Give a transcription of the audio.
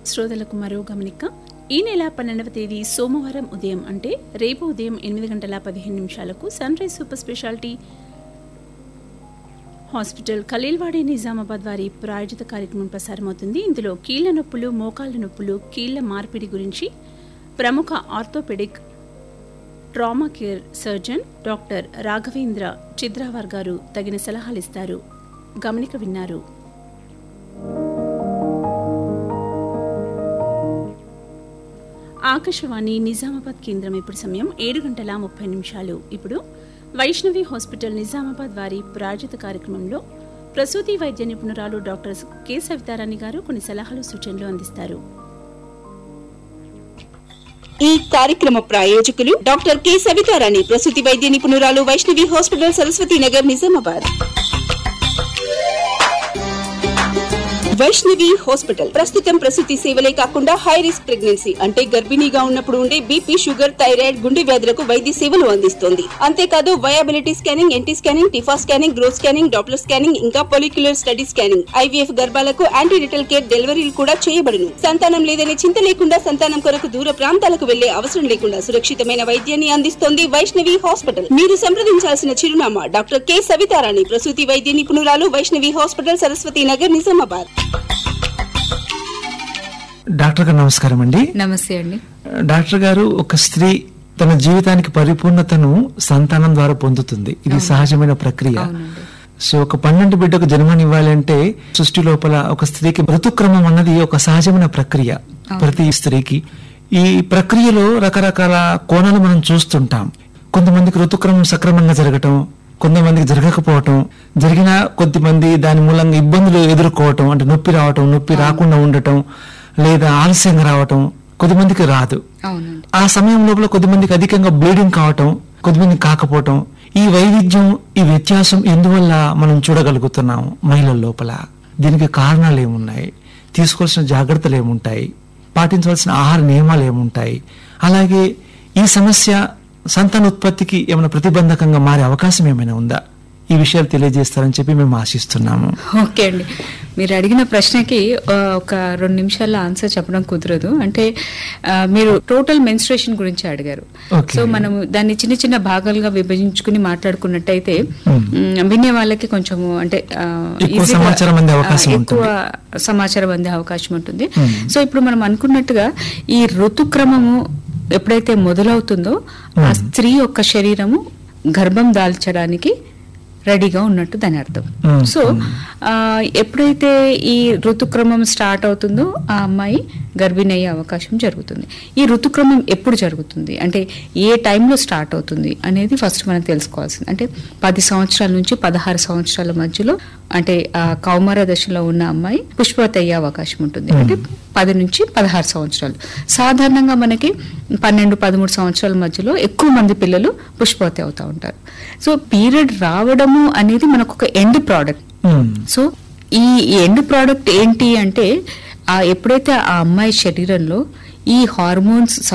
శ్రోతలకు మరో గమనిక ఈ నెల పన్నెండవ తేదీ సోమవారం ఉదయం అంటే రేపు ఉదయం ఎనిమిది గంటల పదిహేను నిమిషాలకు sunrise super speciality hospital Khaleelwadi Nizamabad వారి ప్రాయోజిత కార్యక్రమం ప్రసారమవుతుంది ఇందులో కీళ్ల నొప్పులు మోకాళ్ల నొప్పులు కీళ్ల మార్పిడి గురించి ప్రముఖ orthopaedic trauma care surgeon doctor Raghavendra Chidravar garu తగిన సలహాలు ఇస్తారు గమనిక విన్నారు ఆకాశవాణి నిజామాబాద్ కేంద్రం ఇప్పుడు సమయం ఏడు గంటల ముప్పై నిమిషాలు ఇప్పుడు వైష్ణవి హాస్పిటల్ నిజామాబాద్ వారి ప్రాయోజిత కార్యక్రమంలో ప్రసూతి వైద్య నిపుణురాలు డాక్టర్ కె సవితారాణి గారు కొన్ని సలహాలు సూచనలు అందిస్తారు ఈ కార్యక్రమ ప్రాయోజకులు డాక్టర్ కె సవితారాణి ప్రసూతి వైద్య నిపుణురాలు వైష్ణవి హాస్పిటల్ సరస్వతి నగర్ నిజామాబాద్ వైష్ణవి హాస్పిటల్ ప్రస్తుతం ప్రసూతి సేవలే కాకుండా హై రిస్క్ ప్రెగ్నెన్సీ అంటే గర్భిణీగా ఉన్నప్పుడు ఉండే బీపీ షుగర్ థైరాయిడ్ గుండె వ్యాధులకు వైద్య సేవలు అందిస్తోంది అంతేకాదు viability scanning NT scanning TIFFA scanning growth scanning Doppler scanning ఇంకా పొలిక్యులర్ స్టడీ స్కానింగ్ ఐవీఎఫ్ గర్భాలకు యాంటీరిటల్ కేర్ డెలివరీలు కూడా చేయబడును సంతానం లేదనే చింత లేకుండా సంతానం కొరకు దూర ప్రాంతాలకు వెళ్లే అవసరం లేకుండా సురక్షితమైన వైద్యాన్ని అందిస్తోంది వైష్ణవి హాస్పిటల్ మీరు సంప్రదించాల్సిన చిరునామా డాక్టర్ కె సవితారాణి ప్రసూతి వైద్య నిపుణురాలు వైష్ణవి హాస్పిటల్ సరస్వతి నగర్ నిజామాబాద్ డాక్టర్ గారు నమస్కారం అండి నమస్తే అండి డాక్టర్ గారు ఒక స్త్రీ తన జీవితానికి పరిపూర్ణతను సంతానం ద్వారా పొందుతుంది ఇది సహజమైన ప్రక్రియ అవునండి. సో ఒక పన్నెండు బిడ్డకు జన్మనివ్వాలి అంటే సృష్టి లోపల ఒక స్త్రీకి ఋతుక్రమం అన్నది ఒక సహజమైన ప్రక్రియ ప్రతి స్త్రీకి ఈ ప్రక్రియలో రకరకాల కోణాలు మనం చూస్తుంటాం కొంతమందికి ఋతుక్రమం సక్రమంగా జరగటం కొంతమందికి జరగకపోవటం జరిగిన కొద్దిమంది దాని మూలంగా ఇబ్బందులు ఎదుర్కోవటం అంటే నొప్పి రావటం నొప్పి రాకుండా ఉండటం లేదా ఆలస్యంగా రావటం కొద్దిమందికి రాదు అవునండి ఆ సమయం లోపల కొద్దిమందికి అధికంగా బ్లీడింగ్ కావటం కొద్దిమందికి కాకపోవటం ఈ వైవిధ్యం ఈ వ్యత్యాసం ఎందువల్ల మనం చూడగలుగుతున్నాం మహిళల లోపల దీనికి కారణాలు ఏమున్నాయి తీసుకోవాల్సిన జాగ్రత్తలు ఏముంటాయి పాటించవలసిన ఆహార నియమాలు ఏముంటాయి అలాగే ఈ సమస్య సంతానోత్పత్తికి ఏమైనా ప్రతిబంధకంగా మారే అవకాశం ఏమైనా ఉందా ఈ విషయాలు తెలియజేస్తారని చెప్పి మేము ఆశిస్తున్నాము ఓకే అండి మీరు అడిగిన ప్రశ్నకి ఆ, ఒక రెండు నిమిషాల్లో ఆన్సర్ చెప్పడం కుదరదు అంటే ఆ, మీరు టోటల్ మెన్స్ట్రేషన్ గురించి అడిగారు Okay. సో మనం దాన్ని చిన్న చిన్న భాగాలుగా విభజించుకుని మాట్లాడుకున్నట్టయితే Hmm. మ్, వినే వాళ్ళకి కొంచెము అంటే ఆ, ఎక్కువ easy గా, సమాచారం అందే అవకాశం ఆ, ఎక్కువ సమాచారం అందే అవకాశం ఉంటుంది Hmm. సో ఇప్పుడు మనం అనుకున్నట్టుగా ఈ ఋతుక్రమము ఎప్పుడైతే మొదలవుతుందో ఆ స్త్రీ యొక్క శరీరము గర్భం దాల్చడానికి రెడీగా ఉన్నట్టు దాని అర్థం Hmm. సో ఆ, ఎప్పుడైతే ఈ ఋతుక్రమం స్టార్ట్ అవుతుందో ఆ అమ్మాయి గర్భిణి అయ్యే అవకాశం జరుగుతుంది ఈ ఋతుక్రమం ఎప్పుడు జరుగుతుంది అంటే ఏ టైంలో స్టార్ట్ అవుతుంది అనేది ఫస్ట్ మనం తెలుసుకోవాల్సింది అంటే పది సంవత్సరాల నుంచి పదహారు సంవత్సరాల మధ్యలో అంటే ఆ కౌమార దశలో ఉన్న అమ్మాయి పుష్పవతి అయ్యే అవకాశం ఉంటుంది అంటే పది నుంచి పదహారు సంవత్సరాలు సాధారణంగా మనకి పన్నెండు పదమూడు సంవత్సరాల మధ్యలో ఎక్కువ మంది పిల్లలు పుష్పవతి అవుతా ఉంటారు సో పీరియడ్ రావడము అనేది మనకు ఒక ఎండ్ ప్రోడక్ట్ ఉమ్. సో ఈ ఎండ్ ప్రోడక్ట్ ఏంటి అంటే ఆ ఎప్పుడైతే ఆ అమ్మాయి శరీరంలో ఈ హార్మోన్స్